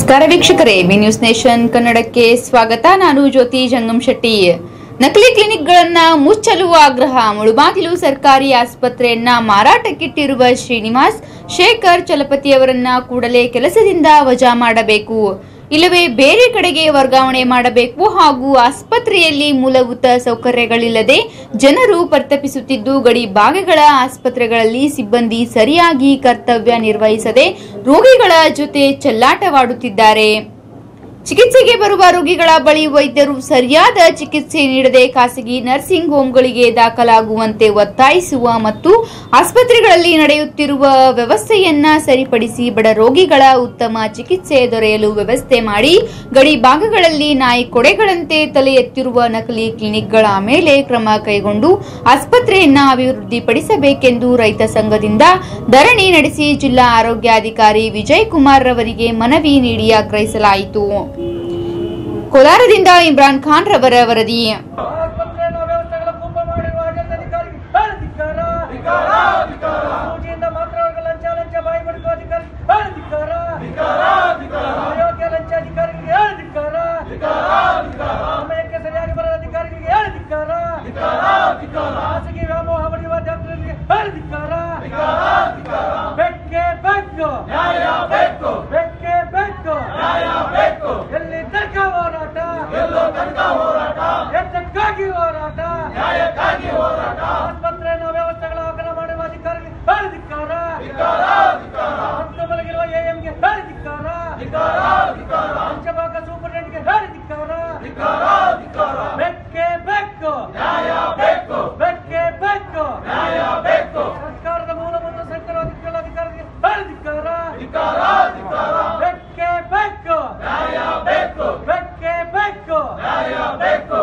ನಮಸ್ಕಾರ ವೀಕ್ಷಕರೇ B News nation ಕನ್ನಡಕ್ಕೆ ಸ್ವಾಗತ ನಾನು ಜ್ಯೋತಿ ಜಂಗಮ್ ಶೆಟ್ಟಿ ನಕಲಿ ಕ್ಲಿನಿಕ್ಗಳನ್ನ ಮುಚ್ಚಲು ಆಗ್ರಹ ಮುಳುಬಾಗಿಲು ಸರ್ಕಾರಿ ಆಸ್ಪತ್ರೆಯನ್ನ ಮಾರಾಟಕ್ಕಿಟ್ಟಿರುವ ಶ್ರೀನಿವಾಸ್ ಶೇಖರ್ ಚಲಪತಿಯವರನ್ನ ಕೂಡಲೇ ಕೆಲಸದಿಂದ ವಜಾ ಮಾಡಬೇಕು ಇಲ್ಲವೇ ಬೇರೆ ಕಡೆಗೆ ವರ್ಗಾವಣೆ ಮಾಡಬೇಕು ಹಾಗೂ ಆಸ್ಪತ್ರೆಯಲ್ಲಿ ಮೂಲಭೂತ ಸೌಕರ್ಯಗಳಿಲ್ಲದೆ ಜನರು ಪರಿತಪಿಸುತ್ತಿದ್ದು ಗಡಿ ಭಾಗಗಳ ಆಸ್ಪತ್ರೆಗಳಲ್ಲಿ ಸಿಬ್ಬಂದಿ ಸರಿಯಾಗಿ ಕರ್ತವ್ಯ ನಿರ್ವಹಿಸದೆ ರೋಗಿಗಳ ಜೊತೆ ಚೆಲ್ಲಾಟವಾಡುತ್ತಿದ್ದಾರೆ ಚಿಕಿತ್ಸೆಗೆ ಬರುವ ರೋಗಿಗಳ ಬಳಿ ವೈದ್ಯರು ಸರಿಯಾದ ಚಿಕಿತ್ಸೆ ನೀಡದೆ ಖಾಸಗಿ ನರ್ಸಿಂಗ್ ಹೋಂಗಳಿಗೆ ದಾಖಲಾಗುವಂತೆ ಒತ್ತಾಯಿಸುವ ಮತ್ತು ಆಸ್ಪತ್ರೆಗಳಲ್ಲಿ ನಡೆಯುತ್ತಿರುವ ವ್ಯವಸ್ಥೆಯನ್ನ ಸರಿಪಡಿಸಿ ಬಡ ರೋಗಿಗಳ ಉತ್ತಮ ಚಿಕಿತ್ಸೆ ದೊರೆಯಲು ವ್ಯವಸ್ಥೆ ಮಾಡಿ ಗಡಿ ಭಾಗಗಳಲ್ಲಿ ನಾಯಿ ಕೊಡೆಗಳಂತೆ ತಲೆ ಎತ್ತಿರುವ ನಕಲಿ ಕ್ಲಿನಿಕ್ಗಳ ಮೇಲೆ ಕ್ರಮ ಕೈಗೊಂಡು ಆಸ್ಪತ್ರೆಯನ್ನ ಅಭಿವೃದ್ಧಿಪಡಿಸಬೇಕೆಂದು ರೈತ ಸಂಘದಿಂದ ಧರಣಿ ನಡೆಸಿ ಜಿಲ್ಲಾ ಆರೋಗ್ಯಾಧಿಕಾರಿ ವಿಜಯ್ ಕುಮಾರ್ ರವರಿಗೆ ಮನವಿ ನೀಡಿ ಆಗ್ರಹಿಸಲಾಯಿತು ಕೋಲಾರದಿಂದ ಇಮ್ರಾನ್ ಖಾನ್ ರವರ ವರದಿ ಆಸ್ಪತ್ರೆಯನ್ನು ವ್ಯವಸ್ಥೆಗಳ ಕುಂಭ ಮಾಡಿರುವ ಆಡಳಿತಾಧಿಕಾರಿಗೆ ಧಿಕ್ಕಾರ. ಸೂಜಿಯಿಂದ ಮಾತ್ರ ಅವರಿಗೆ ಲಂಚ ಲಂಚ ಬಾಯಿ ಬಡಿಸುವ ಅಧಿಕಾರಿಗೆ ಧಿಕ್ಕಾರ. ಅಯೋಗ್ಯ ಲಂಚ ಅಧಿಕಾರಿಗಳಿಗೆ ಧಿಕ್ಕಾರ. ಸಮಯಕ್ಕೆ ಸರಿಯಾಗಿ ಬರದ ಅಧಿಕಾರಿಗಳಿಗೆ ಧಿಕ್ಕಾರ. ಖಾಸಗಿ ವ್ಯಾಮೋಹ ಪಡೆಯುವ ಡಾಕ್ಟರ್ಗಳಿಗೆ ಧಿಕ್ಕಾರ. ಬೆಕ್ಕೆ ಬೆಕ್ಕು ಬೆಕ್ಕೆ ಬೆಕ್ಕು ಎಲ್ಲಿ ತನಕ ಹೋರಾಟ ಎದ್ದಕ್ಕಾಗಿ ಹೋರಾಟ ಆಸ್ಪತ್ರೆಯನ್ನು ವ್ಯವಸ್ಥೆಗಳ ಅಗಲ ಮಾಡುವ ಅಧಿಕಾರಿಗೆ ಧಿಕ್ಕಾರ ಹತ್ತು ಮಲಗಿರುವ ಎಎಂಗೆ ಧಿಕ್ಕಾರ ಪಂಚಭಾಗ ಸೂಪರಿಂಟೆಂಡೆಂಟ್ಗೆ ಧಿಕ್ಕಾರ ಬೆಕ್ಕೆ ಬೆಕ್ಕು ಬೆಕ್ಕೆ ಬೆಕ್ಕು ಸರ್ಕಾರದ ಮೂಲಭೂತ ಸಂಕಲನ ಅಧಿಕಾರಿಗೆ ಧಿಕ್ಕಾರ ಬೆಕ್ಕೆ ಬೆಕ್ಕು ಬೆಕ್ಕೆ ಬೆಕ್ಕು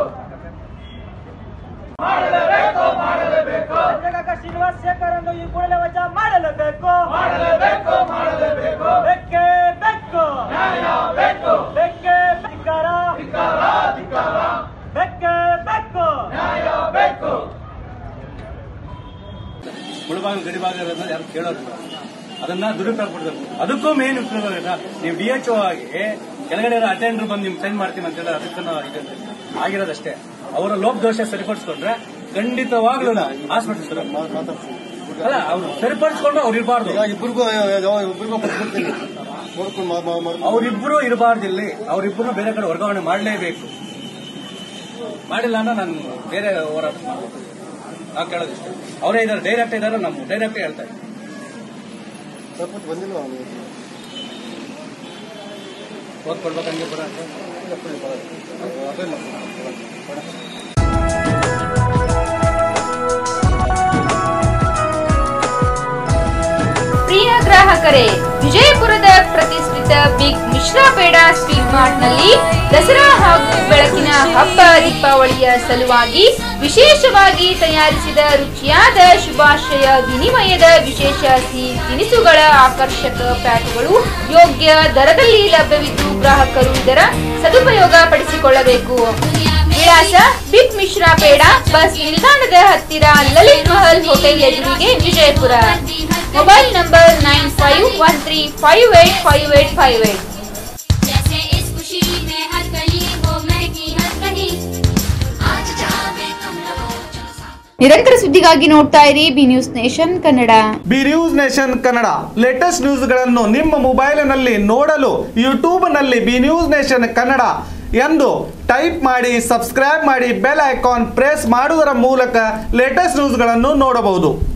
ಜಗಕ್ಕ ಶ್ರೀನಿವಾಸ್ ಶೇಖರ್ ಅನ್ನು ಈ ಕೂಡಲೇ ವಜಾ ಮಾಡಲೇಬೇಕು ಬೆಕ್ಕೆ ಬೆಕ್ಕು ಬೆಕ್ಕೆ ಧಿಕ್ಕಾರ ಬೆಕ್ಕೆ ಬೆಕ್ಕು ಮುಳುಬಾಗಿಲು ಗಡಿ ಭಾಗ ಇರೋದನ್ನ ಯಾರು ಕೇಳೋದಿಲ್ಲ ಅದನ್ನ ದುರುಪಯೋಗ ಪಡ್ತಾರೆ ಅದಕ್ಕೂ ಮೇನ್ ನೀವು ಡಿ ಎಚ್ ಆಗಿ ಕೆಳಗಡೆ ಅಟೆಂಡರ್ ಬಂದು ನಿಮ್ಗೆ ಸೈನ್ ಮಾಡ್ತೀನಿ ಅಂತ ಹೇಳಿ ಅದಕ್ಕನ್ನ ಇದು ಆಗಿರೋದಷ್ಟೇ ಅವರ ಲೋಪದೋಷ ಸರಿಪಡಿಸ್ಕೊಂಡ್ರೆ ಖಂಡಿತವಾಗ್ಲೂ ಹಾಸ್ಪಿಟಲ್ ಅಲ್ಲ ಅವ್ರು ಸರಿಪಡಿಸ್ಕೊಂಡು ಅವ್ರು ಇರಬಾರ್ದು ಈಗ ಇಬ್ಬರಿಗೂ ಇಬ್ಬರಿಗೂ ಕೊಟ್ಬಿಡ್ತೀನಿ ನೋಡ್ಕೊಂಡು ಮಾ- ಮಾ- ಮಾಡಿ ಅವರಿಬ್ಬರು ಇರಬಾರ್ದು ಇಲ್ಲಿ ಅವರಿಬ್ಬರು ಬೇರೆ ಕಡೆ ವರ್ಗಾವಣೆ ಮಾಡಲೇಬೇಕು ಮಾಡಿಲ್ಲ ಅಂದ್ರೆ ನಾನು ಬೇರೆ ಹೋರಾಟ ಮಾಡ್ಬೇಕು ನಾವು ಕೇಳೋದಿಷ್ಟೇ ಅವರೇ ಇದ್ದಾರೆ ಡೈರೆಕ್ಟ್ ಇದ್ದಾರೆ ನಮ್ಮ ಡೈರೆಕ್ಟ್ ಹೇಳ್ತಾ ಇದ್ದೀವಿ ಸಪೋರ್ಟ್ ಬಂದಿಲ್ಲ ಅವ್ನು. ಓದ್ಕೊಳ್ಬೇಕಂಗೆ ಬರೋದು ಅದೇ ಮಾಡ್ತೀನಿ. ಪ್ರಿಯ ಗ್ರಾಹಕರೇ ವಿಜಯಪುರದ ಪ್ರತಿಷ್ಠಿತ ಬಿಗ್ ಮಿಶ್ರಾ ಬೇಡ ಸ್ಟೀಲ್ ಮಾರ್ಟ್ ನಲ್ಲಿ ದಸರಾ ಹಾಗೂ ಬೆಳಕಿನ ಹಬ್ಬ ದೀಪಾವಳಿಯ ಸಲುವಾಗಿ ವಿಶೇಷವಾಗಿ ತಯಾರಿಸಿದ ರುಚಿಯಾದ ಶುಭಾಶಯ ವಿನಿಮಯದ ವಿಶೇಷ ಸಿಹಿ ತಿನಿಸುಗಳ ಆಕರ್ಷಕ ಪ್ಯಾಕ್ಗಳು ಯೋಗ್ಯ ದರದಲ್ಲಿ ಲಭ್ಯವಿದ್ದು ಗ್ರಾಹಕರು ಇದರ ಸದುಪಯೋಗ ಪಡಿಸಿಕೊಳ್ಳಬೇಕು ವಿಳಾಸ ಬಿಗ್ ಮಿಶ್ರಾ ಬೇಡ ಬಸ್ ನಿಲ್ದಾಣದ ಹತ್ತಿರ ಲಲಿತ್ ಮಹಲ್ ಹೋಟೆಲ್ ಎದುರಿಗೆ Vijayapura mobile number nine five one three five eight five eight five eight जैसे इस खुशी में हर गली हो महकी हर कहीं आज जावे तुम लोग चलो साथ ನಿರಂತರ ಸುದ್ದಿಗಾಗಿ ನೋಡ್ತಾ ಇರಿ B News Nation Kannada B News Nation Kannada latest ನ್ಯೂಸ್ಗಳನ್ನು ನಿಮ್ಮ ಮೊಬೈಲಿನಲ್ಲಿ ನೋಡಲು ಯೂಟ್ಯೂಬ್ನಲ್ಲಿ ಬಿ ನ್ಯೂಸ್ ನೇಷನ್ ಕನ್ನಡ ಎಂದು ಟೈಪ್ ಮಾಡಿ ಸಬ್ಸ್ಕ್ರೈಬ್ ಮಾಡಿ ಬೆಲ್ ಐಕಾನ್ ಪ್ರೆಸ್ ಮಾಡುವುದರ ಮೂಲಕ ಲೇಟೆಸ್ಟ್ ನ್ಯೂಸ್ಗಳನ್ನು ನೋಡಬಹುದು